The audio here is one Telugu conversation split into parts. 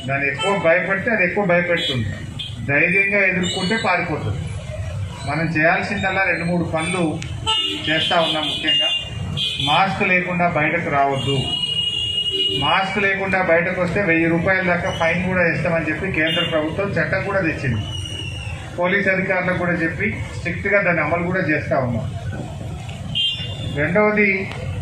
దాన్ని ఎక్కువ భయపడితే అది ఎక్కువ భయపెడుతుంది ధైర్యంగా ఎదుర్కొంటే పారిపోతుంది మనం చేయాల్సిందల్లా రెండు మూడు పనులు చేస్తూ ఉన్నాం ముఖ్యంగా మాస్క్ లేకుండా బయటకు రావద్దు మాస్క్ లేకుండా బయటకు వస్తే వెయ్యి రూపాయల దాకా ఫైన్ కూడా వేస్తామని చెప్పి కేంద్ర ప్రభుత్వం చట్టం కూడా తెచ్చింది పోలీస్ అధికారులకు కూడా చెప్పి స్ట్రిక్ట్గా దాన్ని అమలు కూడా చేస్తూ ఉన్నాం రెండవది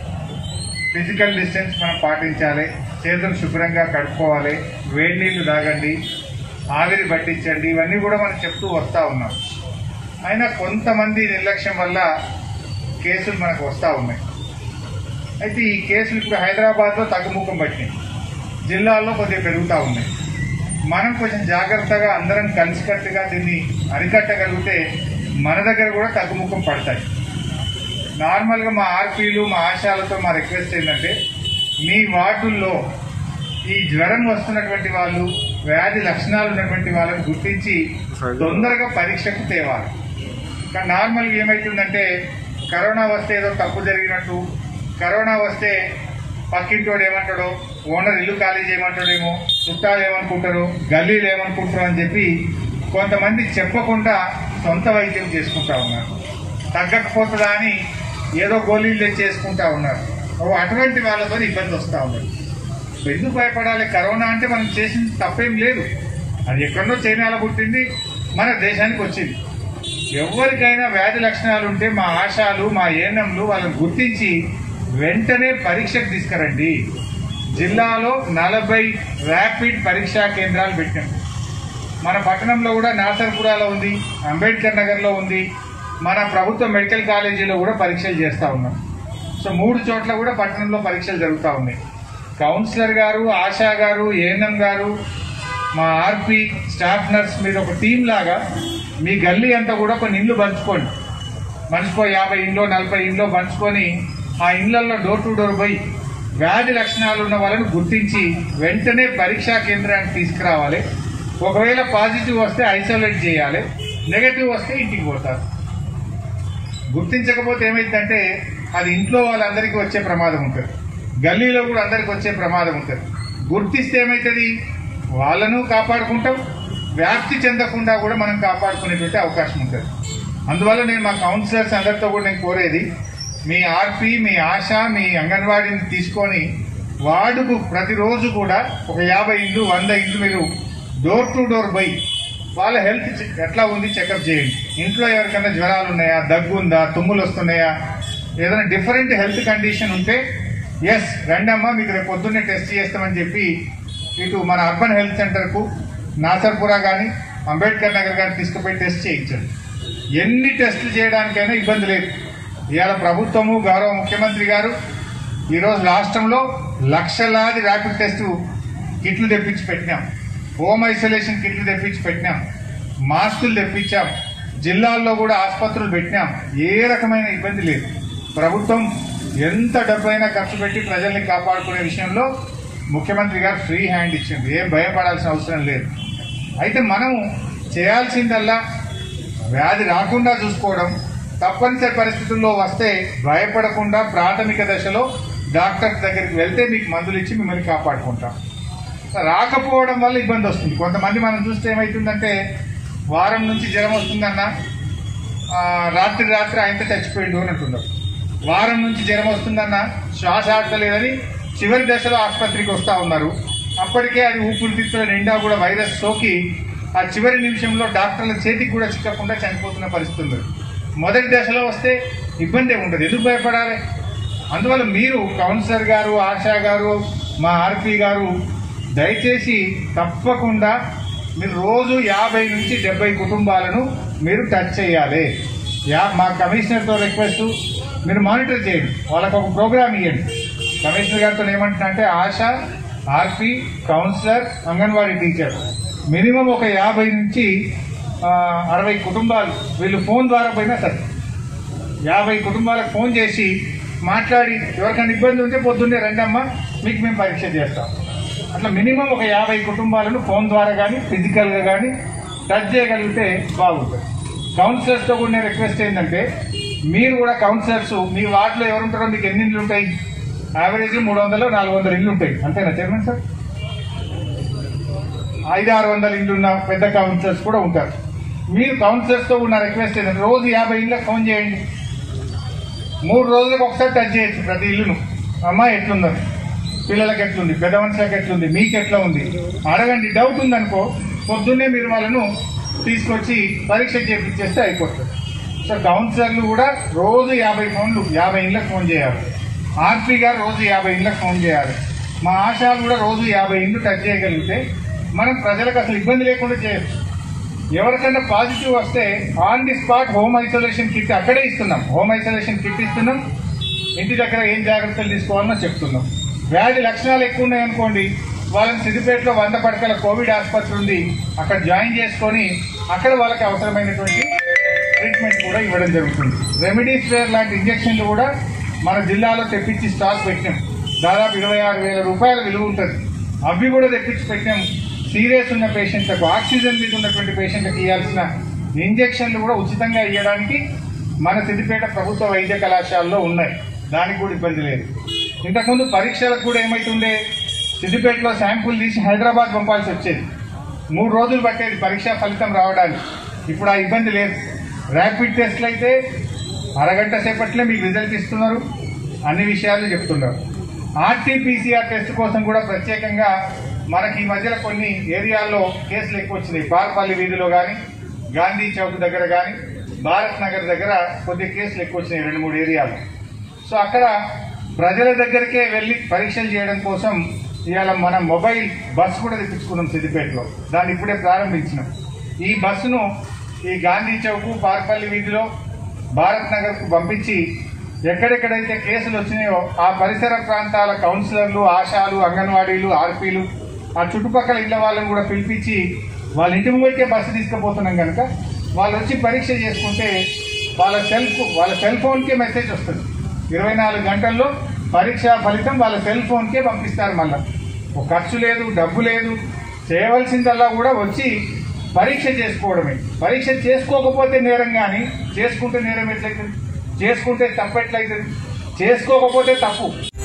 ఫిజికల్ డిస్టెన్స్ మనం పాటించాలి చేతులు శుభ్రంగా కడుక్కోవాలి వేడి నీళ్లు తాగండి ఆవిరి పట్టించండి ఇవన్నీ కూడా మనం చెప్తూ వస్తూ ఉన్నాం అయినా కొంతమంది నిర్లక్ష్యం వల్ల కేసులు మనకు వస్తూ ఉన్నాయి అయితే ఈ కేసులు ఇప్పుడు హైదరాబాద్లో తగ్గుముఖం పట్టినాయి జిల్లాల్లో కొద్దిగా పెరుగుతూ ఉన్నాయి మనం కొంచెం జాగ్రత్తగా అందరం కలిసికట్టుగా దీన్ని అరికట్టగలిగితే మన దగ్గర కూడా తగ్గుముఖం పడతాయి నార్మల్గా మా ఆర్పీలు మా ఆశాలతో మా రిక్వెస్ట్ ఏంటంటే మీ వార్డుల్లో ఈ జ్వరం వస్తున్నటువంటి వాళ్ళు వ్యాధి లక్షణాలు ఉన్నటువంటి వాళ్ళని గుర్తించి తొందరగా పరీక్షకు తేవాలి కానీ నార్మల్గా ఏమవుతుందంటే కరోనా వస్తే ఏదో తప్పు జరిగినట్టు కరోనా వస్తే పక్కింటోడు ఏమంటాడో ఓనర్ ఇల్లు ఖాళీ చేయమంటాడేమో చుట్టాలు ఏమనుకుంటారు గల్లీలు ఏమనుకుంటారు అని చెప్పి కొంతమంది చెప్పకుండా సొంత వైద్యం చేసుకుంటా ఉన్నారు తగ్గకపోతుందా అని ఏదో గోళీలు తెచ్చేసుకుంటా ఉన్నారు ఓ అటువంటి వాళ్ళతో ఇబ్బంది వస్తూ ఉన్నారు ఎందుకు భయపడాలి కరోనా అంటే మనం చేసిన తప్పేం లేదు అది ఎక్కడో చైనాలో పుట్టింది మన దేశానికి వచ్చింది ఎవరికైనా వ్యాధి లక్షణాలు ఉంటే మా ఆశాలు మా ఏఎన్ఎంలు వాళ్ళని గుర్తించి వెంటనే పరీక్షకు తీసుకురండి జిల్లాలో నలభై ర్యాపిడ్ పరీక్షా కేంద్రాలు పెట్టాం మన పట్టణంలో కూడా నాసర్పురాలో ఉంది అంబేద్కర్ నగర్లో ఉంది మన ప్రభుత్వ మెడికల్ కాలేజీలో కూడా పరీక్షలు చేస్తూ ఉన్నాం సో మూడు చోట్ల కూడా పట్టణంలో పరీక్షలు జరుగుతూ ఉన్నాయి కౌన్సిలర్ గారు ఆశా గారు ఏఎన్ఎం గారు మా ఆర్పి స్టాఫ్ నర్స్ మీరు ఒక టీం లాగా మీ గల్లీ అంతా కూడా కొన్ని ఇండ్లు పంచుకోండి మనిషికో యాభై ఇంట్లో నలభై ఇంట్లో పంచుకొని ఆ ఇండ్లలో డోర్ టు డోర్ పోయి వ్యాధి లక్షణాలు ఉన్న వాళ్ళని గుర్తించి వెంటనే పరీక్షా కేంద్రానికి తీసుకురావాలి ఒకవేళ పాజిటివ్ వస్తే ఐసోలేట్ చేయాలి నెగటివ్ వస్తే ఇంటికి పోతారు గుర్తించకపోతే ఏమైందంటే అది ఇంట్లో వాళ్ళందరికీ వచ్చే ప్రమాదం ఉంటుంది గల్లీలో కూడా అందరికి వచ్చే ప్రమాదం ఉంటుంది గుర్తిస్తే ఏమవుతుంది వాళ్ళను కాపాడుకుంటాం వ్యాప్తి చెందకుండా కూడా మనం కాపాడుకునేటువంటి అవకాశం ఉంటుంది అందువల్ల నేను మా కౌన్సిలర్స్ అందరితో కూడా నేను కోరేది మీ ఆర్పి మీ ఆశ మీ అంగన్వాడీని తీసుకొని వార్డుకు ప్రతిరోజు కూడా ఒక యాభై ఇండ్లు వంద ఇండ్లు మీరు డోర్ టు డోర్ పోయి వాళ్ళ హెల్త్ చె- ఎట్లా ఉంది చెకప్ చేయండి ఇంట్లో ఎవరికైనా జ్వరాలు ఉన్నాయా దగ్గు ఉందా తుమ్ములు వస్తున్నాయా ఏదైనా డిఫరెంట్ హెల్త్ కండిషన్ ఉంటే ఎస్ రండమ్మా మీకు రేపు పొద్దున్నే టెస్ట్ చేస్తామని చెప్పి ఇటు మన అర్బన్ హెల్త్ సెంటర్కు నాసర్పురా కానీ అంబేద్కర్ నగర్ కానీ తీసుకుపోయి టెస్ట్ చేయించండి ఎన్ని టెస్టులు చేయడానికైనా ఇబ్బంది లేదు ఇవాళ ప్రభుత్వము గౌరవ ముఖ్యమంత్రి గారు ఈరోజు రాష్ట్రంలో లక్షలాది ర్యాపిడ్ టెస్ట్ కిట్లు తెప్పించి పెట్టినాం హోమ్ ఐసోలేషన్ కిట్లు తెప్పించి పెట్టినాం మాస్కులు తెప్పించాం జిల్లాల్లో కూడా ఆసుపత్రులు పెట్టినాం ఏ రకమైన ఇబ్బంది లేదు ప్రభుత్వం ఎంత డబ్బైనా ఖర్చు పెట్టి ప్రజల్ని కాపాడుకునే విషయంలో ముఖ్యమంత్రి గారు ఫ్రీ హ్యాండ్ ఇచ్చింది ఏం భయపడాల్సిన అవసరం లేదు అయితే మనం చేయాల్సిందల్లా వ్యాధి రాకుండా చూసుకోవడం తప్పనిసరి పరిస్థితుల్లో వస్తే భయపడకుండా ప్రాథమిక దశలో డాక్టర్ దగ్గరికి వెళ్తే మీకు మందులు ఇచ్చి మిమ్మల్ని కాపాడుకుంటాం రాకపోవడం వల్ల ఇబ్బంది వస్తుంది కొంతమంది మనం చూస్తే ఏమవుతుందంటే వారం నుంచి జ్వరం వస్తుందన్న ఆ, రాత్రి రాత్రి ఆయనతో చచ్చిపోయిండు అని అంటున్నారు వారం నుంచి జ్వరం వస్తుందన్న శ్వాస ఆడతలేదని చివరి దశలో ఆసుపత్రికి వస్తూ ఉన్నారు అప్పటికే అది ఊపిరితిత్తుల నిండా కూడా వైరస్ సోకి ఆ చివరి నిమిషంలో డాక్టర్ల చేతికి కూడా చిక్కకుండా చనిపోతున్న పరిస్థితి ఉంది మొదటి దశలో వస్తే ఇబ్బంది ఉండదు ఎందుకు భయపడాలి అందువల్ల మీరు కౌన్సిలర్ గారు ఆశా గారు మా ఆర్పి గారు దయచేసి తప్పకుండా మీరు రోజు యాభై నుంచి డెబ్బై కుటుంబాలను మీరు టచ్ చేయాలి యా మా కమిషనర్తో రిక్వెస్ట్ మీరు మానిటర్ చేయండి వాళ్ళకు ఒక ప్రోగ్రామ్ ఇవ్వండి కమిషనర్ గారితో ఏమంటున్నా అంటే ASHA RP councillor anganwadi teacher minimum ఒక యాభై నుంచి ఆ, అరవై కుటుంబాలు వీళ్ళు ఫోన్ ద్వారా పోయినా సరే యాభై కుటుంబాలకు ఫోన్ చేసి మాట్లాడి ఎవరికైనా ఇబ్బంది ఉంటే పొద్దున్నే రండమ్మా మీకు మేము పరీక్ష చేస్తాం అట్లా మినిమం ఒక యాభై కుటుంబాలను ఫోన్ ద్వారా కానీ ఫిజికల్గా కానీ టచ్ చేయగలిగితే బాగుంటుంది కౌన్సిలర్స్తో కూడా నేను రిక్వెస్ట్ ఏంటంటే మీరు కూడా కౌన్సిలర్స్ మీ వార్డులో ఎవరు ఉంటారో మీకు ఎన్ని ఇండ్లు ఉంటాయి యావరేజ్ మూడు వందలు నాలుగు వందల ఇల్లు ఉంటాయి అంతేనా చైర్మన్ సార్ ఐదు ఆరు వందల ఇల్లు ఉన్న పెద్ద కౌన్సిలర్స్ కూడా ఉంటారు మీరు కౌన్సిలర్స్తో ఉన్న రిక్వెస్ట్ ఏంటంటే రోజు యాభై ఇళ్ళకి ఫోన్ చేయండి మూడు రోజులకు ఒకసారి టచ్ చేయొచ్చు ప్రతి ఇల్లును అమ్మాయి ఎట్లుందని పిల్లలకి ఎట్లుంది పెద్ద మనుషులకు ఎట్లుంది మీకు ఎట్లా ఉంది అడగండి డౌట్ ఉందనుకో పొద్దున్నే మీరు వాళ్ళను తీసుకొచ్చి పరీక్ష చేపించేస్తే అయిపోతుంది సో కౌన్సిలర్లు కూడా రోజు యాభై ఫోన్లు యాభై ఇళ్ళకి ఫోన్ చేయాలి ఆర్పీ గారు రోజు యాభై ఇళ్ళకి ఫోన్ చేయాలి మా ఆశాలు కూడా రోజు యాభై ఇళ్ళు టచ్ చేయగలిగితే మనం ప్రజలకు అసలు ఇబ్బంది లేకుండా చేయొచ్చు ఎవరికైనా పాజిటివ్ వస్తే on the spot home isolation kit అక్కడే ఇస్తున్నాం హోమ్ ఐసోలేషన్ కిట్ ఇస్తున్నాం ఇంటి దగ్గర ఏం జాగ్రత్తలు తీసుకోవాలనో చెప్తున్నాం వ్యాధి లక్షణాలు ఎక్కువ ఉన్నాయనుకోండి వాళ్ళని సిద్దిపేటలో వంద పడకల కోవిడ్ ఆసుపత్రి ఉంది అక్కడ జాయిన్ చేసుకొని అక్కడ వాళ్ళకి అవసరమైనటువంటి ట్రీట్మెంట్ కూడా ఇవ్వడం జరుగుతుంది రెమిడీస్వేర్ లాంటి ఇంజక్షన్లు కూడా మన జిల్లాలో తెప్పించి స్టాక్ పెట్టినాం దాదాపు ఇరవై ఆరు వేల రూపాయల విలువ ఉంటుంది అవి కూడా తెప్పించి పెట్టినాం సీరియస్ ఉన్న పేషెంట్లకు ఆక్సిజన్ మీద ఉన్నటువంటి పేషెంట్లకు ఇవ్వాల్సిన ఇంజక్షన్లు కూడా ఉచితంగా ఇవ్వడానికి మన సిద్దిపేట ప్రభుత్వ వైద్య కళాశాలలో ఉన్నాయి దానికి కూడా ఇబ్బంది లేదు ఇంతకుముందు పరీక్షలకు కూడా ఏమైతుండే సిద్దిపేటలో శాంపుల్ తీసి హైదరాబాద్ పంపాల్సి వచ్చేది మూడు రోజులు పట్టేది పరీక్ష ఫలితం రావడానికి ఇప్పుడు ఆ ఇబ్బంది లేదు ర్యాపిడ్ టెస్ట్లు అయితే అరగంట సేపట్లే మీకు రిజల్ట్ ఇస్తున్నారు అన్ని విషయాలు చెప్తున్నారు ఆర్టీపీసీఆర్ టెస్ట్ కోసం కూడా ప్రత్యేకంగా మనకి ఈ మధ్యలో కొన్ని ఏరియాల్లో కేసులు ఎక్కువ వచ్చినాయి పార్పల్లి వీధిలో కానీ గాంధీ చౌక్ దగ్గర కానీ భారత్ నగర్ దగ్గర కొద్ది కేసులు ఎక్కువ వచ్చినాయి రెండు మూడు ఏరియాలు సో అక్కడ ప్రజల దగ్గరికే వెళ్ళి పరీక్షలు చేయడం కోసం ఇవాళ మనం మొబైల్ బస్ కూడా తెప్పించుకున్నాం సిద్దిపేటలో దాన్ని ఇప్పుడే ప్రారంభించినాం ఈ బస్సును ఈ గాంధీ చౌక్ పార్పల్లి వీధిలో భారత్ నగర్కు పంపించి ఎక్కడెక్కడైతే కేసులు వచ్చినాయో ఆ పరిసర ప్రాంతాల కౌన్సిలర్లు ఆశాలు అంగన్వాడీలు ఆర్పీలు ఆ చుట్టుపక్కల ఇళ్ల వాళ్ళని కూడా పిలిపించి వాళ్ళ ఇంటి ముందుకే బస్సు తీసుకుపోతున్నాం కనుక వాళ్ళు వచ్చి పరీక్ష చేసుకుంటే వాళ్ళ సెల్ వాళ్ళ సెల్ ఫోన్కే మెసేజ్ వస్తుంది ఇరవై నాలుగు గంటల్లో పరీక్ష ఫలితం వాళ్ళ సెల్ ఫోన్కే పంపిస్తారు మళ్ళా ఒక ఖర్చు లేదు డబ్బు లేదు చేయవలసిందల్లా కూడా వచ్చి పరీక్ష చేసుకోవడమే పరీక్ష చేసుకోకపోతే నేరం కానీ చేసుకుంటే నేరం ఎట్లయితుంది చేసుకుంటే తప్పు ఎట్లయితుంది చేసుకోకపోతే తప్పు